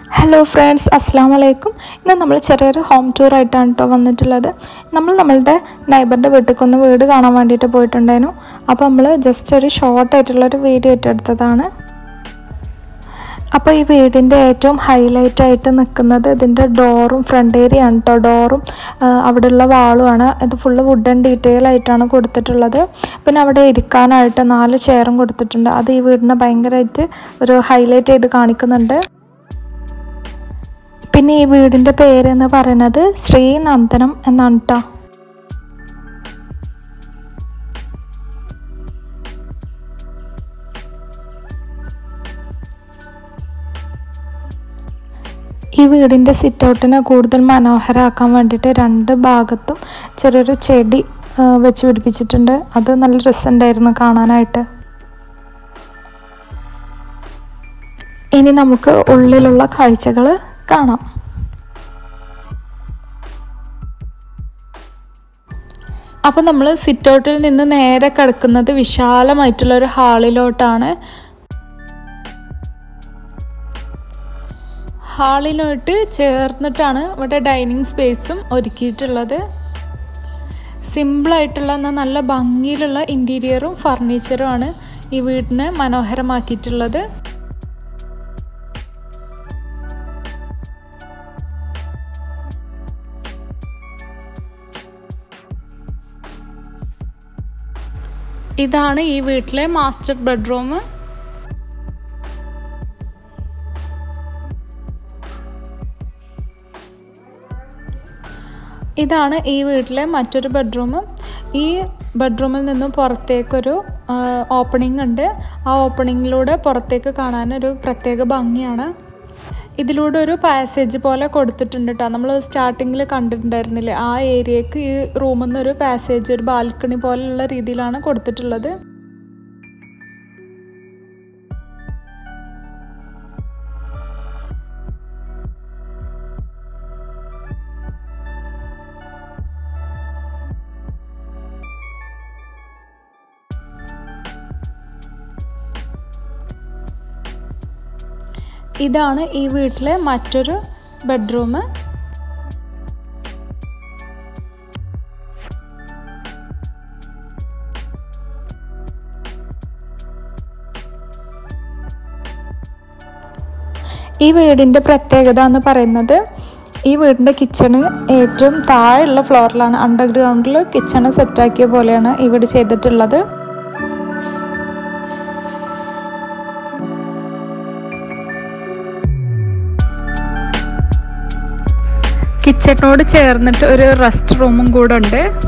hello friends അസ്സാം വലൈക്കും ഇന്ന് നമ്മൾ ചെറിയൊരു ഹോം ടൂർ ആയിട്ടാണ് കേട്ടോ വന്നിട്ടുള്ളത് നമ്മൾ നമ്മളുടെ നൈബറിൻ്റെ വീട്ടിലേക്ക് ഒന്ന് വീട് കാണാൻ വേണ്ടിയിട്ട് പോയിട്ടുണ്ടായിരുന്നു അപ്പോൾ നമ്മൾ ജസ്റ്റ് ഒരു ഷോർട്ട് ആയിട്ടുള്ളൊരു വീഡിയോ ഏറ്റെടുത്തതാണ് അപ്പോൾ ഈ വീടിൻ്റെ ഏറ്റവും ഹൈലൈറ്റ് ആയിട്ട് നിൽക്കുന്നത് ഇതിൻ്റെ ഡോറും ഫ്രണ്ട് ഏരിയ ആണ് കേട്ടോ ഡോറും അവിടെയുള്ള വാളുമാണ് ഇത് ഫുള്ള് വുഡൻ ഡീറ്റെയിൽ ആയിട്ടാണ് കൊടുത്തിട്ടുള്ളത് പിന്നെ അവിടെ ഇരിക്കാനായിട്ട് നാല് ചെയറും കൊടുത്തിട്ടുണ്ട് അത് ഈ വീടിനെ ഭയങ്കരമായിട്ട് ഒരു ഹൈലൈറ്റ് ചെയ്ത് കാണിക്കുന്നുണ്ട് പിന്നെ ഈ വീടിൻ്റെ പേര് എന്ന് പറയുന്നത് ശ്രീനന്ദനം എന്നാണ് കേട്ടോ ഈ വീടിൻ്റെ സിറ്റ് ഔട്ടിനെ കൂടുതൽ മനോഹരമാക്കാൻ വേണ്ടിയിട്ട് രണ്ട് ഭാഗത്തും ചെറിയൊരു ചെടി ആ, വെച്ച് പിടിപ്പിച്ചിട്ടുണ്ട് അത് നല്ല രസമുണ്ടായിരുന്നു കാണാനായിട്ട് ഇനി നമുക്ക് ഉള്ളിലുള്ള കാഴ്ചകൾ കാണാം അപ്പോൾ നമ്മൾ സിറ്റ് ഔട്ടിൽ നിന്ന് നേരെ കിടക്കുന്നത് വിശാലമായിട്ടുള്ള ഒരു ഹാളിലോട്ടാണ് ഹാളിലോട്ട് ചേർന്നിട്ടാണ് ഇവിടെ ഡൈനിങ് സ്പേസും ഒരുക്കിയിട്ടുള്ളത് സിമ്പിളായിട്ടുള്ള എന്നാൽ നല്ല ഭംഗിയിലുള്ള ഇൻറ്റീരിയറും ഫർണിച്ചറുമാണ് ഈ വീടിനെ മനോഹരമാക്കിയിട്ടുള്ളത് ഇതാണ് ഈ വീട്ടിലെ മാസ്റ്റർ ബെഡ്റൂം ഇതാണ് ഈ വീട്ടിലെ മറ്റൊരു ബെഡ്റൂം ഈ ബെഡ്റൂമിൽ നിന്നും പുറത്തേക്കൊരു ഓപ്പണിംഗ് ഉണ്ട് ആ ഓപ്പണിങ്ങിലൂടെ പുറത്തേക്ക് കാണാനൊരു പ്രത്യേക ഭംഗിയാണ് ഇതിലൂടെ ഒരു പാസേജ് പോലെ കൊടുത്തിട്ടുണ്ട് കേട്ടോ നമ്മൾ സ്റ്റാർട്ടിങ്ങിൽ കണ്ടിട്ടുണ്ടായിരുന്നില്ലേ ആ ഏരിയക്ക് ഈ റൂമിൽ നിന്ന് ഒരു പാസേജ് ഒരു ബാൽക്കണി പോലുള്ള രീതിയിലാണ് കൊടുത്തിട്ടുള്ളത് ഇതാണ് ഈ വീട്ടിലെ മറ്റൊരു ബെഡ്റൂം ഈ വീടിൻ്റെ പ്രത്യേകത എന്ന് പറയുന്നത് ഈ വീടിൻ്റെ കിച്ചണ് ഏറ്റവും താഴെയുള്ള ഫ്ലോറിലാണ് അണ്ടർഗ്രൗണ്ടിൽ കിച്ചണ് സെറ്റാക്കിയ പോലെയാണ് ഈ വീട് ചെയ്തിട്ടുള്ളത് കിച്ചണിനോട് ചേർന്നിട്ട് ഒരു റെസ്റ്റ് റൂമും കൂടെ ഉണ്ട്